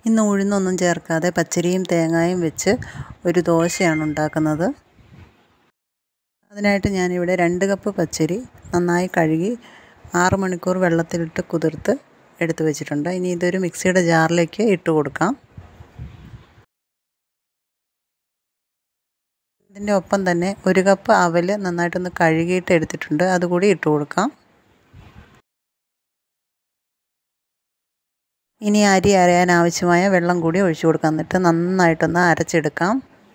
ഇന്ന് ഉഴുന്നൊന്നും ചേർക്കാതെ പച്ചരിയും തേങ്ങായും വെച്ച് ഒരു ദോശയാണ് ഉണ്ടാക്കുന്നത് അതിനായിട്ട് ഞാനിവിടെ രണ്ട് കപ്പ് പച്ചരി നന്നായി കഴുകി ആറ് മണിക്കൂർ വെള്ളത്തിലിട്ട് കുതിർത്ത് എടുത്തു വെച്ചിട്ടുണ്ട് ഇനി ഇതൊരു മിക്സിയുടെ ജാറിലേക്ക് ഇട്ട് കൊടുക്കാം ഇതിൻ്റെ ഒപ്പം തന്നെ ഒരു കപ്പ് അവൽ നന്നായിട്ടൊന്ന് കഴുകിയിട്ട് എടുത്തിട്ടുണ്ട് അതുകൂടി ഇട്ട് കൊടുക്കാം ഇനി അരി അരയാൻ ആവശ്യമായ വെള്ളം കൂടി ഒഴിച്ചു കൊടുക്കാം എന്നിട്ട് നന്നായിട്ടൊന്ന് അരച്ചെടുക്കാം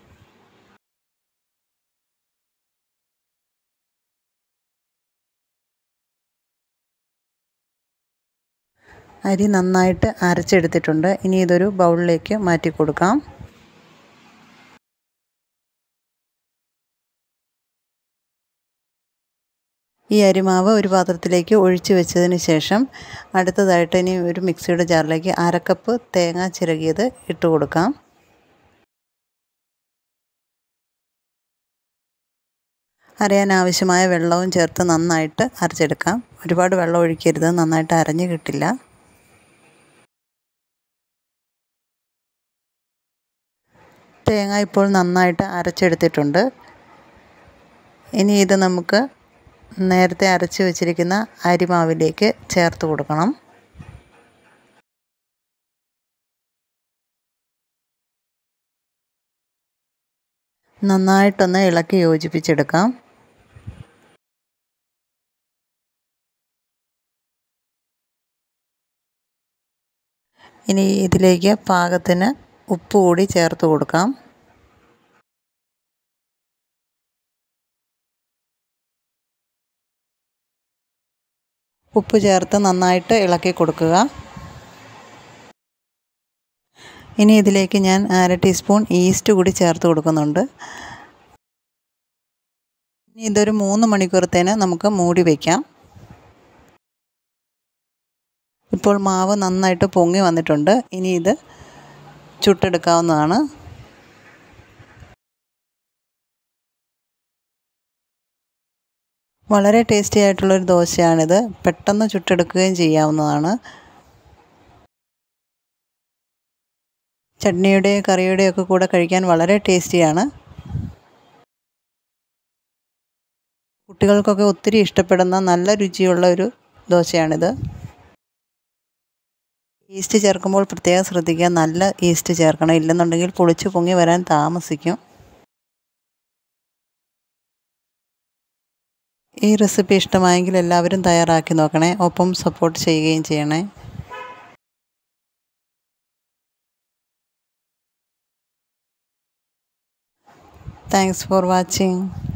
അരി നന്നായിട്ട് അരച്ചെടുത്തിട്ടുണ്ട് ഇനി ഇതൊരു ബൗളിലേക്ക് മാറ്റി കൊടുക്കാം ഈ അരിമാവ് ഒരു പാത്രത്തിലേക്ക് ഒഴിച്ച് വെച്ചതിന് ശേഷം അടുത്തതായിട്ട് ഇനി ഒരു മിക്സിയുടെ ജാറിലേക്ക് അരക്കപ്പ് തേങ്ങ ചിരകിയത് ഇട്ട് കൊടുക്കാം അരയാൻ ആവശ്യമായ വെള്ളവും ചേർത്ത് നന്നായിട്ട് അരച്ചെടുക്കാം ഒരുപാട് വെള്ളം ഒഴിക്കരുത് നന്നായിട്ട് അരഞ്ഞു കിട്ടില്ല തേങ്ങ ഇപ്പോൾ നന്നായിട്ട് അരച്ചെടുത്തിട്ടുണ്ട് ഇനി ഇത് നമുക്ക് നേരത്തെ അരച്ച് വെച്ചിരിക്കുന്ന അരിമാവിലേക്ക് ചേർത്ത് കൊടുക്കണം നന്നായിട്ടൊന്ന് ഇളക്കി യോജിപ്പിച്ചെടുക്കാം ഇനി ഇതിലേക്ക് പാകത്തിന് ഉപ്പ് കൂടി ചേർത്ത് കൊടുക്കാം ഉപ്പ് ചേർത്ത് നന്നായിട്ട് ഇളക്കി കൊടുക്കുക ഇനി ഇതിലേക്ക് ഞാൻ അര ടീസ്പൂൺ ഈസ്റ്റ് കൂടി ചേർത്ത് കൊടുക്കുന്നുണ്ട് ഇനി ഇതൊരു മൂന്ന് മണിക്കൂറത്തേന് നമുക്ക് മൂടി വയ്ക്കാം ഇപ്പോൾ മാവ് നന്നായിട്ട് പൊങ്ങി വന്നിട്ടുണ്ട് ഇനി ഇത് ചുട്ടെടുക്കാവുന്നതാണ് വളരെ ടേസ്റ്റി ആയിട്ടുള്ളൊരു ദോശയാണിത് പെട്ടെന്ന് ചുട്ടെടുക്കുകയും ചെയ്യാവുന്നതാണ് ചട്നിയുടെ കറിയുടെ ഒക്കെ കൂടെ കഴിക്കാൻ വളരെ ടേസ്റ്റിയാണ് കുട്ടികൾക്കൊക്കെ ഒത്തിരി ഇഷ്ടപ്പെടുന്ന നല്ല രുചിയുള്ള ഒരു ദോശയാണിത് ഈസ്റ്റ് ചേർക്കുമ്പോൾ പ്രത്യേകം ശ്രദ്ധിക്കുക നല്ല ഈസ്റ്റ് ചേർക്കണം ഇല്ലെന്നുണ്ടെങ്കിൽ പൊളിച്ച് പൊങ്ങി വരാൻ താമസിക്കും ഈ റെസിപ്പി ഇഷ്ടമായെങ്കിൽ എല്ലാവരും തയ്യാറാക്കി നോക്കണേ ഒപ്പം സപ്പോർട്ട് ചെയ്യുകയും ചെയ്യണേ താങ്ക്സ് ഫോർ വാച്ചിങ്